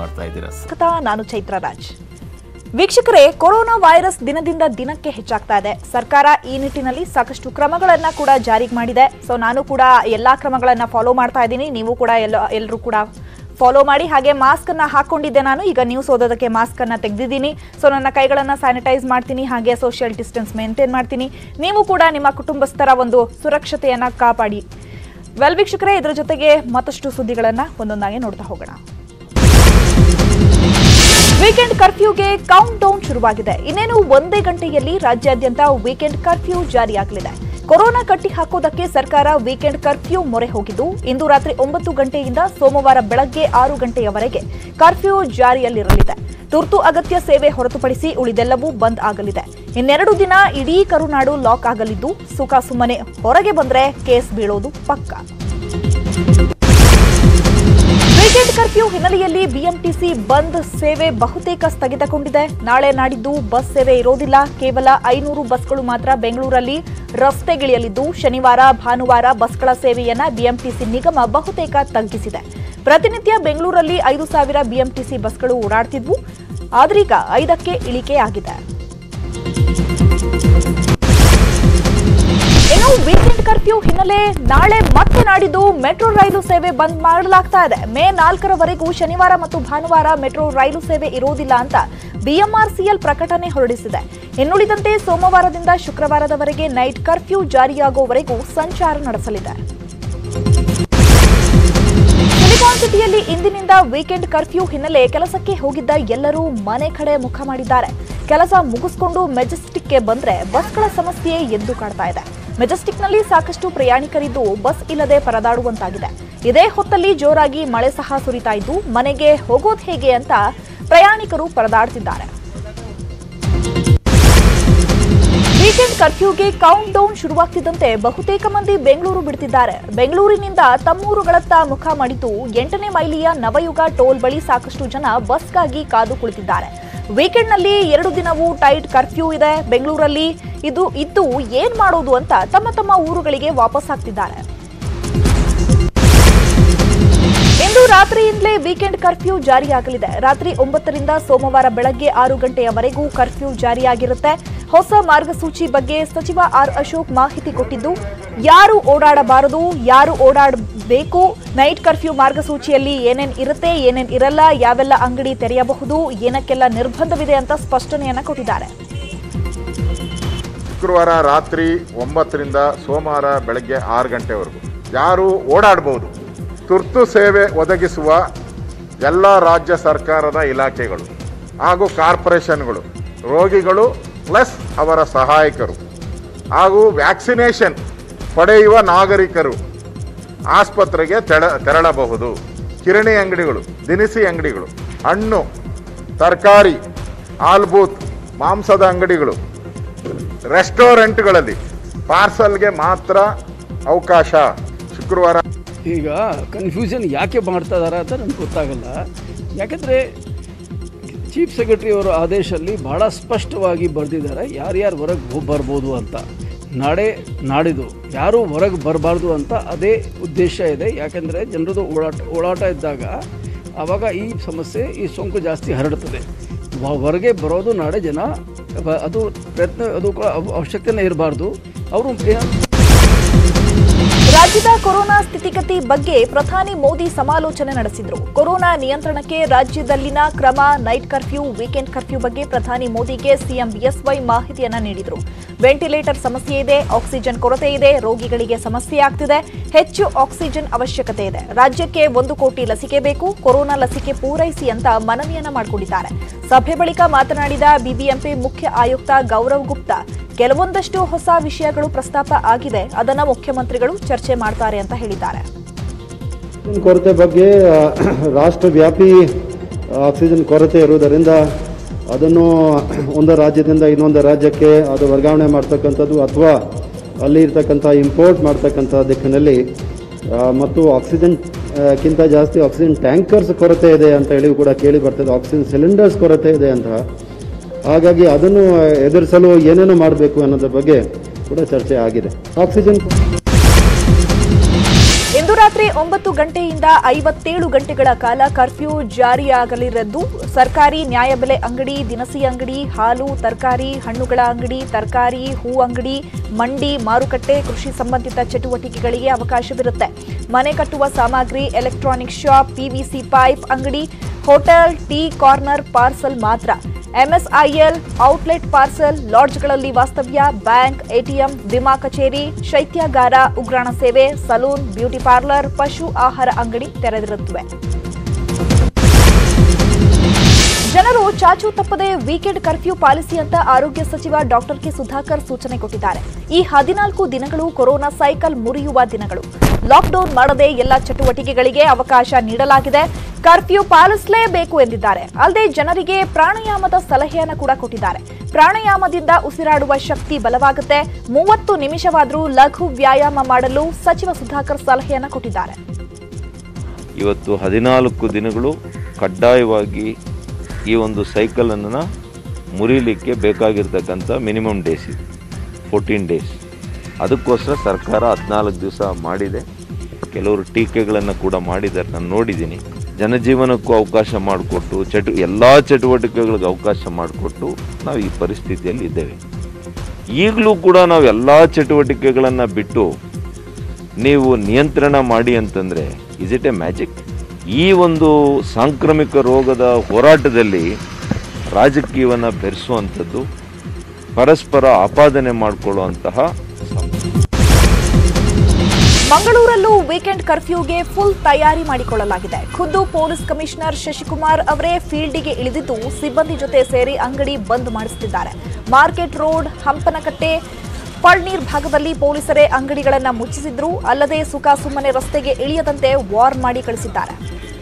ಮಾಡ್ತಾ ಇದ್ದೀರಾ ಸರ್ ಸ್ವಾಗತ ನಾನು ಚೈತ್ರ ರಾಜ್ ವೀಕ್ಷಕರೇ ಕೊರೋನಾ ವೈರಸ್ ದಿನದಿಂದ ದಿನಕ್ಕೆ ಹೆಚ್ಚಾಗ್ತಾ ಇದೆ ಸರ್ಕಾರ ಈ ನಿಟ್ಟಿನಲ್ಲಿ ಸಾಕಷ್ಟು ಕ್ರಮಗಳನ್ನ ಕೂಡ ಜಾರಿಗೆ ಮಾಡಿದೆ ಸೊ ನಾನು ಕೂಡ ಎಲ್ಲಾ ಕ್ರಮಗಳನ್ನ ಫಾಲೋ ಮಾಡ್ತಾ ಇದ್ದೀನಿ ನೀವು ಕೂಡ ಎಲ್ಲ ಎಲ್ಲರೂ ಕೂಡ ಫಾಲೋ ಮಾಡಿ ಹಾಗೆ ಮಾಸ್ಕ್ ಅನ್ನ ಹಾಕೊಂಡಿದ್ದೆ ನಾನು ಈಗ ನ್ಯೂಸ್ ಓದೋದಕ್ಕೆ ಮಾಸ್ಕ್ ಅನ್ನ ತೆಗೆದಿದ್ದೀನಿ ಸೊ ನನ್ನ ಕೈಗಳನ್ನ ಸ್ಯಾನಿಟೈಸ್ ಮಾಡ್ತೀನಿ ಹಾಗೆ ಸೋಷಿಯಲ್ ಡಿಸ್ಟೆನ್ಸ್ ಮೇಂಟೈನ್ ಮಾಡ್ತೀನಿ ನೀವು ಕೂಡ ನಿಮ್ಮ ಕುಟುಂಬಸ್ಥರ ಒಂದು ಸುರಕ್ಷತೆಯನ್ನ ಕಾಪಾಡಿ ವೆಲ್ ವೀಕ್ಷಕರೇ ಇದರ ಜೊತೆಗೆ ಮತ್ತಷ್ಟು ಸುದ್ದಿಗಳನ್ನ ಒಂದೊಂದಾಗಿ ನೋಡ್ತಾ ಹೋಗೋಣ ವೀಕೆಂಡ್ ಕರ್ಫ್ಯೂಗೆ ಕೌಂಟ್ ಡೌನ್ ಶುರುವಾಗಿದೆ ಇನ್ನೇನು ಒಂದೇ ಗಂಟೆಯಲ್ಲಿ ರಾಜ್ಯಾದ್ಯಂತ ವೀಕೆಂಡ್ ಕರ್ಫ್ಯೂ ಜಾರಿಯಾಗಲಿದೆ ಕೊರೋನಾ ಕಟ್ಟಿ ಹಾಕೋದಕ್ಕೆ ಸರ್ಕಾರ ವೀಕೆಂಡ್ ಕರ್ಫ್ಯೂ ಮೊರೆ ಹೋಗಿದ್ದು ಇಂದು ರಾತ್ರಿ ಒಂಬತ್ತು ಗಂಟೆಯಿಂದ ಸೋಮವಾರ ಬೆಳಗ್ಗೆ ಆರು ಗಂಟೆಯವರೆಗೆ ಕರ್ಫ್ಯೂ ಜಾರಿಯಲ್ಲಿರಲಿದೆ ತುರ್ತು ಅಗತ್ಯ ಸೇವೆ ಹೊರತುಪಡಿಸಿ ಉಳಿದೆಲ್ಲವೂ ಬಂದ್ ಆಗಲಿದೆ ಇನ್ನೆರಡು ದಿನ ಇಡೀ ಕರುನಾಡು ಲಾಕ್ ಆಗಲಿದ್ದು ಸುಖ ಸುಮ್ಮನೆ ಹೊರಗೆ ಬಂದ್ರೆ ಕೇಸ್ ಬೀಳೋದು ಪಕ್ಕಾ ವೀಕೆಂಡ್ ಕರ್ಫ್ಯೂ ಹಿನ್ನೆಲೆಯಲ್ಲಿ ಬಿಎಂಟಿಸಿ ಬಂದ್ ಸೇವೆ ಬಹುತೇಕ ಸ್ಥಗಿತಗೊಂಡಿದೆ ನಾಳೆ ನಾಡಿದ್ದು ಬಸ್ ಸೇವೆ ಇರೋದಿಲ್ಲ ಕೇವಲ ಐನೂರು ಬಸ್ಗಳು ಮಾತ್ರ ಬೆಂಗಳೂರಲ್ಲಿ ರಸ್ತೆಗಿಳಿಯಲಿದ್ದು ಶನಿವಾರ ಭಾನುವಾರ ಬಸ್ಗಳ ಸೇವೆಯನ್ನ ಬಿಎಂಟಿಸಿ ನಿಗಮ ಬಹುತೇಕ ತಗ್ಗಿಸಿದೆ ಪ್ರತಿನಿತ್ಯ ಬೆಂಗಳೂರಲ್ಲಿ ಐದು ಸಾವಿರ ಬಿಎಂಟಿಸಿ ಬಸ್ಗಳು ಓಡಾಡ್ತಿದ್ವು ಆದ್ರೀಗ ಐದಕ್ಕೆ ಇಳಿಕೆಯಾಗಿದೆ ಇನ್ನು ವೀಕೆಂಡ್ ಕರ್ಫ್ಯೂ ಹಿನ್ನೆಲೆ ನಾಳೆ ಮತ್ತೆ ನಾಡಿದ್ದು ಮೆಟ್ರೋ ರೈಲು ಸೇವೆ ಬಂದ್ ಮಾಡಲಾಗ್ತಾ ಇದೆ ಮೇ ನಾಲ್ಕರವರೆಗೂ ಶನಿವಾರ ಮತ್ತು ಭಾನುವಾರ ಮೆಟ್ರೋ ರೈಲು ಸೇವೆ ಇರುವುದಿಲ್ಲ ಅಂತ ಬಿಎಂಆರ್ಸಿಎಲ್ ಪ್ರಕಟಣೆ ಹೊರಡಿಸಿದೆ ಇನ್ನುಳಿದಂತೆ ಸೋಮವಾರದಿಂದ ಶುಕ್ರವಾರದವರೆಗೆ ನೈಟ್ ಕರ್ಫ್ಯೂ ಜಾರಿಯಾಗುವವರೆಗೂ ಸಂಚಾರ ನಡೆಸಲಿದೆ ಸಿಲಿಕಾನ್ ಸಿಟಿಯಲ್ಲಿ ಇಂದಿನಿಂದ ವೀಕೆಂಡ್ ಕರ್ಫ್ಯೂ ಹಿನ್ನೆಲೆ ಕೆಲಸಕ್ಕೆ ಹೋಗಿದ್ದ ಎಲ್ಲರೂ ಮನೆ ಕಡೆ ಮುಖ ಮಾಡಿದ್ದಾರೆ ಕೆಲಸ ಮುಗಿಸ್ಕೊಂಡು ಮೆಜೆಸ್ಟಿಕ್ಗೆ ಬಂದ್ರೆ ಬಸ್ಗಳ ಸಮಸ್ಯೆ ಎದ್ದು ಕಾಡ್ತಾ ಇದೆ ಮೆಜೆಸ್ಟಿಕ್ನಲ್ಲಿ ಸಾಕಷ್ಟು ಪ್ರಯಾಣಿಕರಿದ್ದು ಬಸ್ ಇಲ್ಲದೆ ಪರದಾಡುವಂತಾಗಿದೆ ಇದೇ ಹೊತ್ತಲ್ಲಿ ಜೋರಾಗಿ ಮಳೆ ಸಹ ಸುರಿತಾ ಇದ್ದು ಮನೆಗೆ ಹೋಗೋದು ಹೇಗೆ ಅಂತ ಪ್ರಯಾಣಿಕರು ಪರದಾಡ್ತಿದ್ದಾರೆ ವೀಕೆಂಡ್ ಕರ್ಫ್ಯೂಗೆ ಕೌಂಟ್ ಡೌನ್ ಶುರುವಾಗ್ತಿದ್ದಂತೆ ಬಹುತೇಕ ಮಂದಿ ಬೆಂಗಳೂರು ಬಿಡ್ತಿದ್ದಾರೆ ಬೆಂಗಳೂರಿನಿಂದ ತಮ್ಮೂರುಗಳತ್ತ ಮುಖ ಮಾಡಿದ್ದು ಎಂಟನೇ ಮೈಲಿಯ ನವಯುಗ ಟೋಲ್ ಬಳಿ ಸಾಕಷ್ಟು ಜನ ಬಸ್ಗಾಗಿ ಕಾದು ಕುಳಿತಿದ್ದಾರೆ ವೀಕೆಂಡ್ನಲ್ಲಿ ಎರಡು ದಿನವೂ ಟೈಟ್ ಕರ್ಫ್ಯೂ ಇದೆ ಬೆಂಗಳೂರಲ್ಲಿ ಇದು ಇದ್ದು ಏನ್ ಮಾಡೋದು ಅಂತ ತಮ್ಮ ತಮ್ಮ ಊರುಗಳಿಗೆ ವಾಪಸ್ ಆಗ್ತಿದ್ದಾರೆ ಇಂದು ರಾತ್ರಿಯಿಂದಲೇ ವೀಕೆಂಡ್ ಕರ್ಫ್ಯೂ ಜಾರಿಯಾಗಲಿದೆ ರಾತ್ರಿ ಒಂಬತ್ತರಿಂದ ಸೋಮವಾರ ಬೆಳಗ್ಗೆ ಆರು ಗಂಟೆಯವರೆಗೂ ಕರ್ಫ್ಯೂ ಜಾರಿಯಾಗಿರುತ್ತೆ ಹೊಸ ಮಾರ್ಗಸೂಚಿ ಬಗ್ಗೆ ಸಚಿವ ಆರ್ ಅಶೋಕ್ ಮಾಹಿತಿ ಕೊಟ್ಟಿದ್ದು ಯಾರು ಓಡಾಡಬಾರದು ಯಾರು ಓಡಾಡಬೇಕು ನೈಟ್ ಕರ್ಫ್ಯೂ ಮಾರ್ಗಸೂಚಿಯಲ್ಲಿ ಏನೇನ್ ಇರುತ್ತೆ ಏನೇನ್ ಇರಲ್ಲ ಯಾವೆಲ್ಲ ಅಂಗಡಿ ತೆರೆಯಬಹುದು ಏನಕ್ಕೆಲ್ಲ ನಿರ್ಬಂಧವಿದೆ ಅಂತ ಸ್ಪಷ್ಟನೆಯನ್ನ ಕೊಟ್ಟಿದ್ದಾರೆ ಶುಕ್ರವಾರ ರಾತ್ರಿ ಒಂಬತ್ತರಿಂದ ಸೋಮವಾರ ಬೆಳಗ್ಗೆ ಆರು ಗಂಟೆವರೆಗೂ ಯಾರು ಓಡಾಡ್ಬೋದು ತುರ್ತು ಸೇವೆ ಒದಗಿಸುವ ಎಲ್ಲ ರಾಜ್ಯ ಸರ್ಕಾರದ ಇಲಾಖೆಗಳು ಹಾಗೂ ಕಾರ್ಪೊರೇಷನ್ಗಳು ರೋಗಿಗಳು ಪ್ಲಸ್ ಅವರ ಸಹಾಯಕರು ಹಾಗೂ ವ್ಯಾಕ್ಸಿನೇಷನ್ ಪಡೆಯುವ ನಾಗರಿಕರು ಆಸ್ಪತ್ರೆಗೆ ತೆರ ತೆರಳಬಹುದು ಕಿರಣಿ ಅಂಗಡಿಗಳು ದಿನಸಿ ಅಂಗಡಿಗಳು ಹಣ್ಣು ತರಕಾರಿ ಹಾಲ್ಬೂತ್ ಮಾಂಸದ ಅಂಗಡಿಗಳು ರೆಸ್ಟೋರೆಂಟ್ಗಳಲ್ಲಿ ಪಾರ್ಸಲ್ಗೆ ಮಾತ್ರ ಅವಕಾಶ ಶುಕ್ರವಾರ ಈಗ ಕನ್ಫ್ಯೂಷನ್ ಯಾಕೆ ಮಾಡ್ತಾ ಇದ್ದಾರೆ ಅಂತ ನನಗೆ ಗೊತ್ತಾಗಲ್ಲ ಯಾಕೆಂದರೆ ಚೀಫ್ ಸೆಕ್ರೆಟರಿ ಅವರ ಆದೇಶದಲ್ಲಿ ಭಾಳ ಸ್ಪಷ್ಟವಾಗಿ ಬರೆದಿದ್ದಾರೆ ಯಾರ್ಯಾರು ಹೊರಗೆ ಹೋಗಿ ಬರ್ಬೋದು ಅಂತ ನಾಳೆ ನಾಡಿದ್ದು ಯಾರೂ ಹೊರಗೆ ಬರಬಾರ್ದು ಅಂತ ಅದೇ ಉದ್ದೇಶ ಇದೆ ಯಾಕೆಂದರೆ ಜನರದು ಓಡಾಟ ಓಡಾಟ ಇದ್ದಾಗ ಆವಾಗ ಈ ಸಮಸ್ಯೆ ಈ ಸೋಂಕು ಜಾಸ್ತಿ ಹರಡುತ್ತದೆ ವ- ಹೊರಗೆ ಬರೋದು ನಾಳೆ ಜನ ಬ- ಅದು ಪ್ರಯತ್ನ ಅದು ಕೂಡ ಅವ- ಅವಶ್ಯಕತೆನೇ ಇರಬಾರ್ದು ಅವರು ರಾಜ್ಯದ ಕೊರೋನಾ ಸ್ಥಿತಿಗತಿ ಬಗ್ಗೆ ಪ್ರಧಾನಿ ಮೋದಿ ಸಮಾಲೋಚನೆ ನಡೆಸಿದ್ರು ಕೊರೋನಾ ನಿಯಂತ್ರಣಕ್ಕೆ ರಾಜ್ಯದಲ್ಲಿನ ಕ್ರಮ ನೈಟ್ ಕರ್ಫ್ಯೂ ವೀಕೆಂಡ್ ಕರ್ಫ್ಯೂ ಬಗ್ಗೆ ಪ್ರಧಾನಿ ಮೋದಿಗೆ ಸಿಎಂ ಬಿಎಸ್ವೈ ಮಾಹಿತಿಯನ್ನ ನೀಡಿದ್ರು ವೆಂಟಿಲೇಟರ್ ಸಮಸ್ಯೆ ಇದೆ ಆಕ್ಸಿಜನ್ ಕೊರತೆ ಇದೆ ರೋಗಿಗಳಿಗೆ ಸಮಸ್ಯೆ ಆಗ್ತಿದೆ ಹೆಚ್ಚು ಆಕ್ಸಿಜನ್ ಅವಶ್ಯಕತೆ ಇದೆ ರಾಜ್ಯಕ್ಕೆ ಒಂದು ಕೋಟಿ ಲಸಿಕೆ ಬೇಕು ಕೊರೋನಾ ಲಸಿಕೆ ಪೂರೈಸಿ ಅಂತ ಮನವಿಯನ್ನ ಮಾಡಿಕೊಂಡಿದ್ದಾರೆ ಸಭೆ ಬಳಿಕ ಮಾತನಾಡಿದ ಬಿಬಿಎಂಪಿ ಮುಖ್ಯ ಆಯುಕ್ತ ಗೌರವ್ ಗುಪ್ತಾ ಕೆಲವೊಂದಷ್ಟು ಹೊಸ ವಿಷಯಗಳು ಪ್ರಸ್ತಾಪ ಆಗಿದೆ ಅದನ್ನ ಮುಖ್ಯಮಂತ್ರಿಗಳು ಚರ್ಚೆ ಮಾಡ್ತಾರೆ ಅಂತ ಹೇಳಿದ್ದಾರೆ ಆಕ್ಸಿಜನ್ ಕೊರತೆ ಬಗ್ಗೆ ಆ, ರಾಷ್ಟ್ರವ್ಯಾಪಿ ಆಕ್ಸಿಜನ್ ಕೊರತೆ ಇರುವುದರಿಂದ ಅದನ್ನು ಒಂದು ರಾಜ್ಯದಿಂದ ಇನ್ನೊಂದು ರಾಜ್ಯಕ್ಕೆ ಅದು ವರ್ಗಾವಣೆ ಮಾಡ್ತಕ್ಕಂಥದ್ದು ಅಥವಾ ಅಲ್ಲಿ ಇರ್ತಕ್ಕಂಥ ಇಂಪೋರ್ಟ್ ಮಾಡ್ತಕ್ಕಂಥ ದಿಕ್ಕಿನಲ್ಲಿ ಆ, ಮತ್ತು ಆಕ್ಸಿಜನ್ ಆ, ಕ್ಕಿಂತ ಜಾಸ್ತಿ ಆಕ್ಸಿಜನ್ ಟ್ಯಾಂಕರ್ಸ್ ಕೊರತೆ ಇದೆ ಅಂತ ಹೇಳಿ ಕೂಡ ಕೇಳಿ ಬರ್ತದೆ ಆಕ್ಸಿಜನ್ ಸಿಲಿಂಡರ್ಸ್ ಕೊರತೆ ಇದೆ ಅಂತ ಹಾಗಾಗಿ ಅದನ್ನು ಎದುರಿಸಲು ಏನೇನು ಮಾಡಬೇಕು ಅನ್ನೋದ್ರ ಬಗ್ಗೆ ಕೂಡ ಚರ್ಚೆ ಆಗಿದೆ ಆಕ್ಸಿಜನ್ ಇಂದು ಮಧ್ಯರಾತ್ರಿ ಒಂಬತ್ತು ಗಂಟೆಯಿಂದ ಐವತ್ತೇಳು ಗಂಟೆಗಳ ಕಾಲ ಕರ್ಫ್ಯೂ ಜಾರಿಯಾಗಲಿರದ್ದು ಸರ್ಕಾರಿ ನ್ಯಾಯಬೆಲೆ ಅಂಗಡಿ ದಿನಸಿ ಅಂಗಡಿ ಹಾಲು ತರಕಾರಿ ಹಣ್ಣುಗಳ ಅಂಗಡಿ ತರಕಾರಿ ಹೂ ಅಂಗಡಿ ಮಂಡಿ ಮಾರುಕಟ್ಟೆ ಕೃಷಿ ಸಂಬಂಧಿತ ಚಟುವಟಿಕೆಗಳಿಗೆ ಅವಕಾಶವಿರುತ್ತೆ ಮನೆ ಕಟ್ಟುವ ಸಾಮಗ್ರಿ ಎಲೆಕ್ಟ್ರಾನಿಕ್ ಶಾಪ್ ಪಿವಿಸಿ ಪೈಪ್ ಅಂಗಡಿ ಹೋಟೆಲ್ ಟೀ ಕಾರ್ನರ್ ಪಾರ್ಸಲ್ ಮಾತ್ರ ಎಂಎಸ್ಐಎಲ್ ಔಟ್ಲೆಟ್ ಪಾರ್ಸಲ್ ಲಾಡ್ಜ್ಗಳಲ್ಲಿ ವಾಸ್ತವ್ಯ ಬ್ಯಾಂಕ್ ಎಟಿಎಂ ವಿಮಾ ಕಚೇರಿ ಶೈತ್ಯಾಗಾರ ಉಗ್ರಾಣ ಸೇವೆ ಸಲೂನ್ ಬ್ಯೂಟಿ ಪಾರ್ಲರ್ ಪಶು ಆಹಾರ ಅಂಗಡಿ ತೆರೆದಿರುತ್ತವೆ ಜನರು ಚಾಚು ತಪ್ಪದೆ ವೀಕೆಂಡ್ ಕರ್ಫ್ಯೂ ಪಾಲಿಸಿ ಅಂತ ಆರೋಗ್ಯ ಸಚಿವ ಡಾಕ್ಟರ್ ಕೆ ಸುಧಾಕರ್ ಸೂಚನೆ ಕೊಟ್ಟಿದ್ದಾರೆ ಈ ಹದಿನಾಲ್ಕು ದಿನಗಳು ಕೊರೋನಾ ಸೈಕಲ್ ಮುರಿಯುವ ದಿನಗಳು ಲಾಕ್ಡೌನ್ ಮಾಡದೆ ಎಲ್ಲ ಚಟುವಟಿಕೆಗಳಿಗೆ ಅವಕಾಶ ನೀಡಲಾಗಿದೆ ಕರ್ಫ್ಯೂ ಪಾಲಿಸಲೇಬೇಕು ಎಂದಿದ್ದಾರೆ ಅಲ್ಲದೆ ಜನರಿಗೆ ಪ್ರಾಣಾಯಾಮದ ಸಲಹೆಯನ್ನು ಕೂಡ ಕೊಟ್ಟಿದ್ದಾರೆ ಪ್ರಾಣಾಯಾಮದಿಂದ ಉಸಿರಾಡುವ ಶಕ್ತಿ ಬಲವಾಗುತ್ತೆ ಮೂವತ್ತು ನಿಮಿಷವಾದರೂ ಲಘು ವ್ಯಾಯಾಮ ಮಾಡಲು ಸಚಿವ ಸುಧಾಕರ್ ಸಲಹೆಯನ್ನು ಕೊಟ್ಟಿದ್ದಾರೆ ಇವತ್ತು ಹದಿನಾಲ್ಕು ದಿನಗಳು ಕಡ್ಡಾಯವಾಗಿ ಈ ಒಂದು ಸೈಕಲನ್ನು ಮುರಿಲಿಕ್ಕೆ ಬೇಕಾಗಿರ್ತಕ್ಕಂಥ ಮಿನಿಮಮ್ ಡೇಸ್ ಇದು ಫೋರ್ಟೀನ್ ಡೇಸ್ ಅದಕ್ಕೋಸ್ಕರ ಸರ್ಕಾರ ಹದಿನಾಲ್ಕು ದಿವಸ ಮಾಡಿದೆ ಕೆಲವರು ಟೀಕೆಗಳನ್ನು ಕೂಡ ಮಾಡಿದ್ದಾರೆ ನಾನು ನೋಡಿದ್ದೀನಿ ಜನಜೀವನಕ್ಕೂ ಅವಕಾಶ ಮಾಡಿಕೊಟ್ಟು ಚಟು ಎಲ್ಲ ಚಟುವಟಿಕೆಗಳಿಗೆ ಅವಕಾಶ ಮಾಡಿಕೊಟ್ಟು ನಾವು ಈ ಪರಿಸ್ಥಿತಿಯಲ್ಲಿ ಇದ್ದೇವೆ ಈಗಲೂ ಕೂಡ ನಾವು ಎಲ್ಲ ಚಟುವಟಿಕೆಗಳನ್ನು ಬಿಟ್ಟು ನೀವು ನಿಯಂತ್ರಣ ಮಾಡಿ ಅಂತಂದರೆ ಇಸ್ ಇಟ್ ಎ ಮ್ಯಾಜಿಕ್ ಈ ಒಂದು ಸಾಂಕ್ರಾಮಿಕ ರೋಗದ ಹೋರಾಟದಲ್ಲಿ ರಾಜಕೀಯವನ್ನು ಬೆರೆಸುವಂಥದ್ದು ಪರಸ್ಪರ ಆಪಾದನೆ ಮಾಡಿಕೊಳ್ಳುವಂತಹ ಮಂಗಳೂರಲ್ಲೂ ವೀಕೆಂಡ್ ಕರ್ಫ್ಯೂಗೆ ಫುಲ್ ತಯಾರಿ ಮಾಡಿಕೊಳ್ಳಲಾಗಿದೆ ಖುದ್ದು ಪೊಲೀಸ್ ಕಮಿಷನರ್ ಶಶಿಕುಮಾರ್ ಅವರೇ ಫೀಲ್ಡಿಗೆ ಇಳಿದಿದ್ದು ಸಿಬ್ಬಂದಿ ಜೊತೆ ಸೇರಿ ಅಂಗಡಿ ಬಂದ್ ಮಾಡಿಸುತ್ತಿದ್ದಾರೆ ಮಾರ್ಕೆಟ್ ರೋಡ್ ಹಂಪನಕಟ್ಟೆ ಪಳ್ನೀರ್ ಭಾಗದಲ್ಲಿ ಪೊಲೀಸರೇ ಅಂಗಡಿಗಳನ್ನ ಮುಚ್ಚಿಸಿದ್ರು ಅಲ್ಲದೆ ಸುಖಾಸುಮ್ಮನೆ ರಸ್ತೆಗೆ ಇಳಿಯದಂತೆ ವಾರ್ನ್ ಮಾಡಿ ಕಳಿಸಿದ್ದಾರೆ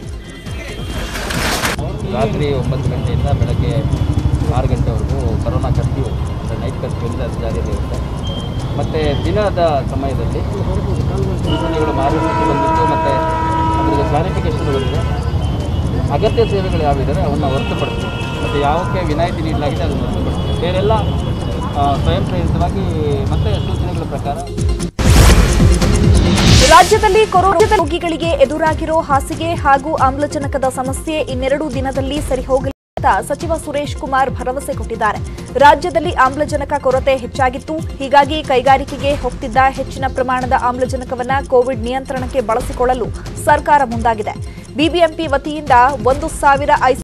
ರಾತ್ರಿ ಒಂಬತ್ತು ಗಂಟೆಯಿಂದ ಬೆಳಗ್ಗೆ ಆರು ಗಂಟೆವರೆಗೂ ಕರೋನಾ ಕರ್ಫ್ಯೂ ಅಂದರೆ ನೈಟ್ ಕರ್ಫ್ಯೂ ಎಲ್ಲ ಜಾರಿಯಲ್ಲಿರುತ್ತೆ ಮತ್ತು ದಿನದ ಸಮಯದಲ್ಲಿ ಸೂಚನೆಗಳು ಮಾರುಕಟ್ಟೆ ಬಂದಿತ್ತು ಮತ್ತು ಅದರಲ್ಲಿ ಕ್ಲಾರಿಫಿಕೇಷನ್ ಬಂದಿದೆ ಅಗತ್ಯ ಸೇವೆಗಳು ಯಾವಿದ್ದಾರೆ ಅವನ್ನು ಹೊರತುಪಡಿಸ್ತೀವಿ ಮತ್ತು ಯಾವಕ್ಕೆ ವಿನಾಯಿತಿ ನೀಡಲಾಗಿದೆ ಅದನ್ನು ಹೊರತುಪಡಿಸ್ತೀವಿ ಬೇರೆಲ್ಲ ಆ, ಸ್ವಯಂ ಪ್ರೇರಿತವಾಗಿ ಮತ್ತು ಸೂಚನೆಗಳ ಪ್ರಕಾರ ರಾಜ್ಯದಲ್ಲಿ ಕೊರೋನಾ ರೋಗಿಗಳಿಗೆ ಎದುರಾಗಿರೋ ಹಾಸಿಗೆ ಹಾಗೂ ಆಮ್ಲಜನಕದ ಸಮಸ್ಯೆ ಇನ್ನೆರಡು ದಿನದಲ್ಲಿ ಸರಿ ಹೋಗಲಿದೆ ಅಂತ ಸಚಿವ ಸುರೇಶ್ ಕುಮಾರ್ ಭರವಸೆ ಕೊಟ್ಟಿದ್ದಾರೆ ರಾಜ್ಯದಲ್ಲಿ ಆಮ್ಲಜನಕ ಕೊರತೆ ಹೆಚ್ಚಾಗಿತ್ತು ಹೀಗಾಗಿ ಕೈಗಾರಿಕೆಗೆ ಹೋಗ್ತಿದ್ದ ಹೆಚ್ಚಿನ ಪ್ರಮಾಣದ ಆಮ್ಲಜನಕವನ್ನ ಕೋವಿಡ್ ನಿಯಂತ್ರಣಕ್ಕೆ ಬಳಸಿಕೊಳ್ಳಲು ಸರ್ಕಾರ ಮುಂದಾಗಿದೆ ಬಿಬಿಎಂಪಿ ವತಿಯಿಂದ ಒಂದು ಸಾವಿರ ಐ